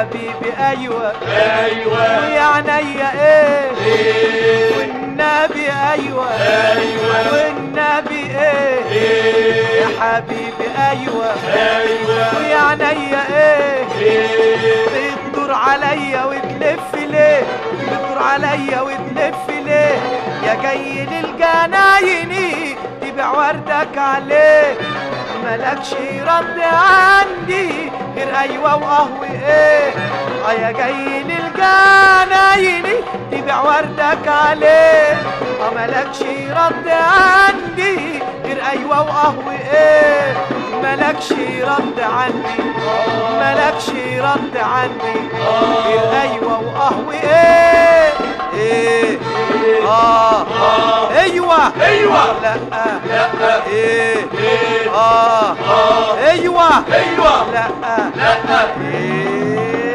حبيبي ايوه ايوه ويا عينيا ايه ايه والنبي ايوه ايوه والنبي ايه ايه يا حبيبي ايوه ايوه ويا عينيا ايه ايه بتدور عليا وتلف ليه بتدور عليا وتلف ليه يا جاي للجنايني تبيع وردك عليه ملكش رد عندي غير ايوه وقهوة ايه اه يا جاي للجنايني تبيع وردك عليه اه ملكش رد عندي غير ايوه وقهوة ايه ملكش رد عندي ملكش رد عندي غير ايوه وقهوة ايه ايه اه ايوه ايوه لا لا ايه ايه اه اه ايوه ايوه لا لا ايه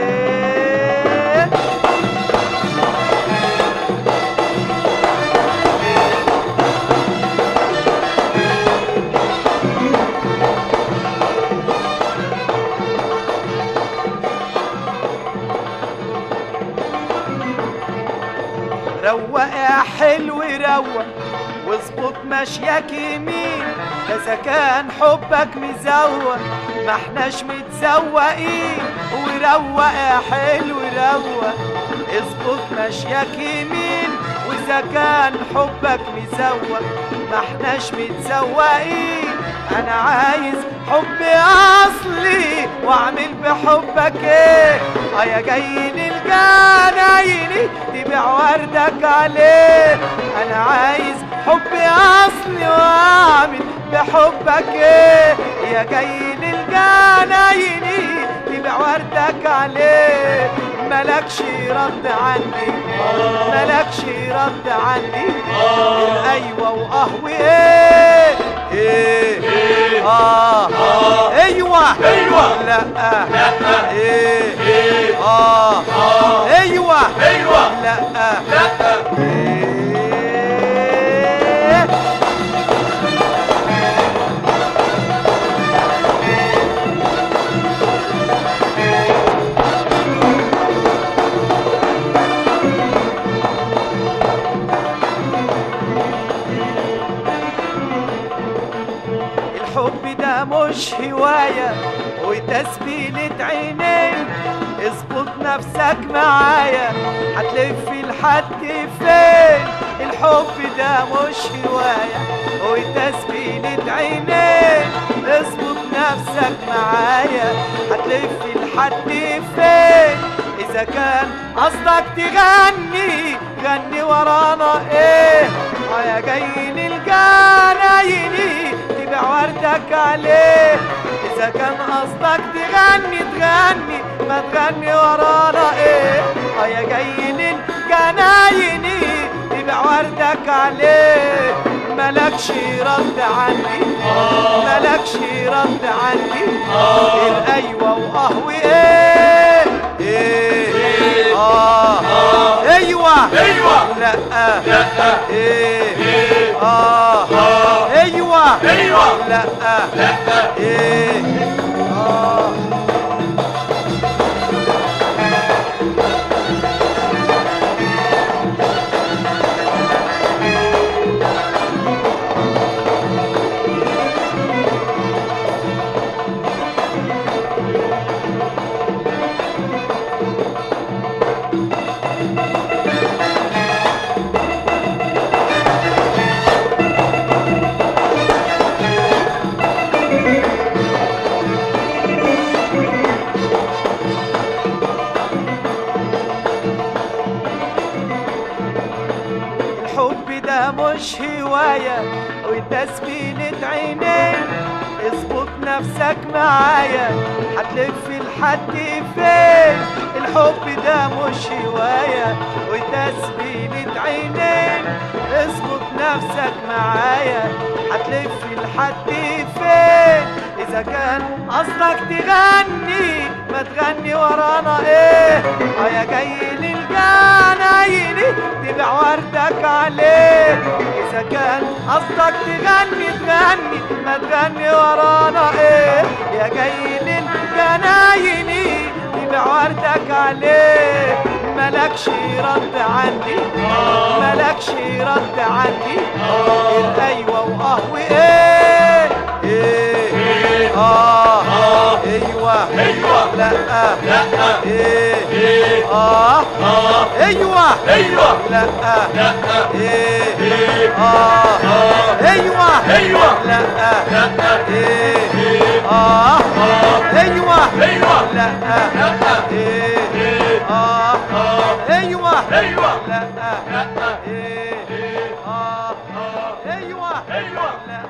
روق يا حلو روق واظبط مشيك يمين ده اذا كان حبك مزوق ما احناش متزوقين وروق يا حلو روق اظبط مشيك يمين واذا كان حبك مزوق ما احناش متزوقين انا عايز حب اصلي واعمل بحبك ايه اه يا جاي للجنايني تبيع وردك عليه انا عايز حب اصلي واعمل بحبك ايه يا جاي للجنايني تبيع وردك عليه ملكش رد عندي ملكش رد عندي غير ايوه وقهوة ايه ايه اه ايوه ايوه لا لا ايه ايه اه اه ايوه ايوه لا لا إيه. الحب ده مش هواية وتسبيلة عينين اظبط نفسك معايا هتلف لحد فين الحب ده مش هواية وتسبيلة عينين اظبط نفسك معايا هتلف لحد فين اذا كان قصدك تغني غني ورانا ايه اه يا جاي للجنايني تبيع وردك عليه اذا كان قصدك تغني تغني ما تغني ورانا ايه اه يا جاي للجنايني تبيع وردك عليه ملكش رد عندي ملكش رد عندي غير ايوه وقهوة ايه ايه اه ايوه ايوه لا لا ايه ايه اه اه ايوه ايوه لا لا ايه اه الحب ده مش هواية وتسبيلة عينين اظبط نفسك معايا هتلف لحد فين الحب ده مش هواية وتسبيلة عينين اظبط نفسك معايا هتلف لحد فين اذا كان قصدك تغني ما تغني ورانا ايه اه يا جاي للجنايني تبيع وردك عليه اذا كان قصدك تغني تغني ما تغني ورانا ايه يا جاي للجنايني تبيع طالع وردك عليه ملكش رد عندي ملكش رد عندي الايوه واه وايه ايه اه ايوه ايوه لا لا ايه ايه اه اه ايوه ايوه لا لا ايه ايه اه اه ايوه ايوه لا لا ايه ايه اه اه ايوه ايوه لا لا ايه ايه اه اه ايوه ايوه لا لا ايه ايه اه اه ايوه ايوه لا